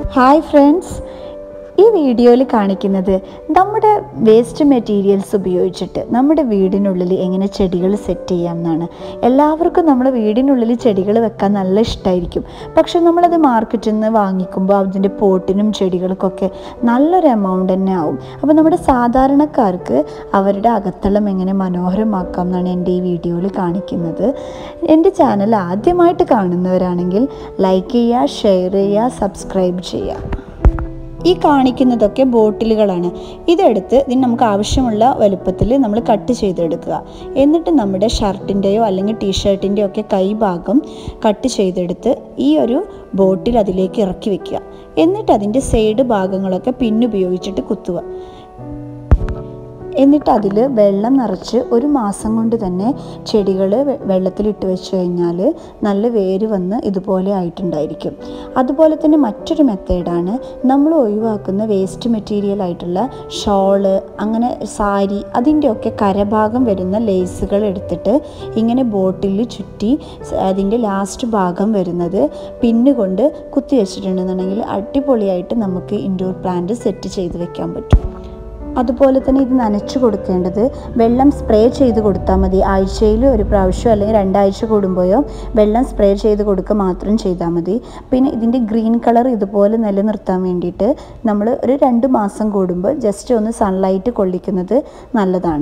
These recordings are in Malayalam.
ഹായ് ഫ്രണ്ട്സ് ഈ വീഡിയോയിൽ കാണിക്കുന്നത് നമ്മുടെ വേസ്റ്റ് മെറ്റീരിയൽസ് ഉപയോഗിച്ചിട്ട് നമ്മുടെ വീടിനുള്ളിൽ എങ്ങനെ ചെടികൾ സെറ്റ് ചെയ്യാം എന്നാണ് എല്ലാവർക്കും നമ്മുടെ വീടിനുള്ളിൽ ചെടികൾ വെക്കാൻ നല്ല ഇഷ്ടമായിരിക്കും പക്ഷെ നമ്മളത് മാർക്കറ്റിൽ നിന്ന് വാങ്ങിക്കുമ്പോൾ അതിൻ്റെ പോട്ടിനും ചെടികൾക്കൊക്കെ നല്ലൊരു എമൗണ്ട് തന്നെ ആവും അപ്പോൾ നമ്മുടെ സാധാരണക്കാർക്ക് അവരുടെ അകത്തളം എങ്ങനെ മനോഹരമാക്കാം എന്നാണ് എൻ്റെ ഈ വീഡിയോയിൽ കാണിക്കുന്നത് എൻ്റെ ചാനൽ ആദ്യമായിട്ട് കാണുന്നവരാണെങ്കിൽ ലൈക്ക് ചെയ്യുക ഷെയർ ചെയ്യുക സബ്സ്ക്രൈബ് ചെയ്യുക ഈ കാണിക്കുന്നതൊക്കെ ബോട്ടിലുകളാണ് ഇതെടുത്ത് ഇതിന് നമുക്ക് ആവശ്യമുള്ള വലുപ്പത്തിൽ നമ്മൾ കട്ട് ചെയ്തെടുക്കുക എന്നിട്ട് നമ്മുടെ ഷർട്ടിൻ്റെയോ അല്ലെങ്കിൽ ടീഷർട്ടിൻ്റെയോ ഒക്കെ കൈഭാഗം കട്ട് ചെയ്തെടുത്ത് ഈ ഒരു ബോട്ടിൽ അതിലേക്ക് ഇറക്കി വെക്കുക എന്നിട്ട് അതിൻ്റെ സൈഡ് ഭാഗങ്ങളൊക്കെ പിന്നുപയോഗിച്ചിട്ട് കുത്തുക എന്നിട്ട് അതിൽ വെള്ളം നിറച്ച് ഒരു മാസം കൊണ്ട് തന്നെ ചെടികൾ വെള്ളത്തിലിട്ട് വെച്ച് കഴിഞ്ഞാൽ നല്ല വേര് വന്ന് ഇതുപോലെ ആയിട്ടുണ്ടായിരിക്കും അതുപോലെ തന്നെ മറ്റൊരു മെത്തേഡാണ് നമ്മൾ ഒഴിവാക്കുന്ന വേസ്റ്റ് മെറ്റീരിയൽ ആയിട്ടുള്ള ഷോള് അങ്ങനെ സാരി അതിൻ്റെയൊക്കെ കരഭാഗം വരുന്ന ലേസുകൾ എടുത്തിട്ട് ഇങ്ങനെ ബോട്ടിൽ ചുറ്റി അതിൻ്റെ ലാസ്റ്റ് ഭാഗം വരുന്നത് പിന്നുകൊണ്ട് കുത്തി വെച്ചിട്ടുണ്ടെന്നുണ്ടെങ്കിൽ അടിപൊളിയായിട്ട് നമുക്ക് ഇൻഡോർ പ്ലാന്റ് സെറ്റ് ചെയ്ത് വെക്കാൻ പറ്റും അതുപോലെ തന്നെ ഇത് നനച്ചു കൊടുക്കേണ്ടത് വെള്ളം സ്പ്രേ ചെയ്ത് കൊടുത്താൽ മതി ആഴ്ചയിൽ ഒരു പ്രാവശ്യം അല്ലെങ്കിൽ രണ്ടാഴ്ച കൂടുമ്പോഴോ വെള്ളം സ്പ്രേ ചെയ്ത് കൊടുക്കുക മാത്രം ചെയ്താൽ മതി പിന്നെ ഇതിൻ്റെ ഗ്രീൻ കളർ ഇതുപോലെ നിലനിർത്താൻ വേണ്ടിയിട്ട് നമ്മൾ ഒരു രണ്ട് മാസം കൂടുമ്പോൾ ജസ്റ്റ് ഒന്ന് സൺലൈറ്റ് കൊള്ളിക്കുന്നത് നല്ലതാണ്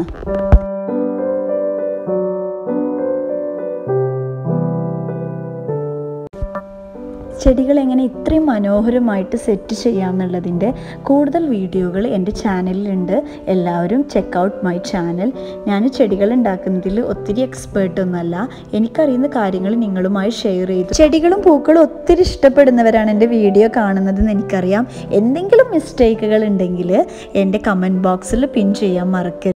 ചെടികൾ എങ്ങനെ ഇത്രയും മനോഹരമായിട്ട് സെറ്റ് ചെയ്യാമെന്നുള്ളതിൻ്റെ കൂടുതൽ വീഡിയോകൾ എൻ്റെ ചാനലിലുണ്ട് എല്ലാവരും ചെക്ക് ഔട്ട് മൈ ചാനൽ ഞാൻ ചെടികൾ ഉണ്ടാക്കുന്നതിൽ ഒത്തിരി എക്സ്പേർട്ട് ഒന്നുമല്ല എനിക്കറിയുന്ന കാര്യങ്ങൾ നിങ്ങളുമായി ഷെയർ ചെയ്തു ചെടികളും പൂക്കളും ഒത്തിരി ഇഷ്ടപ്പെടുന്നവരാണ് എൻ്റെ വീഡിയോ കാണുന്നതെന്ന് എനിക്കറിയാം എന്തെങ്കിലും മിസ്റ്റേക്കുകൾ ഉണ്ടെങ്കിൽ എൻ്റെ കമൻറ്റ് ബോക്സിൽ പിൻ ചെയ്യാൻ മറക്കരുത്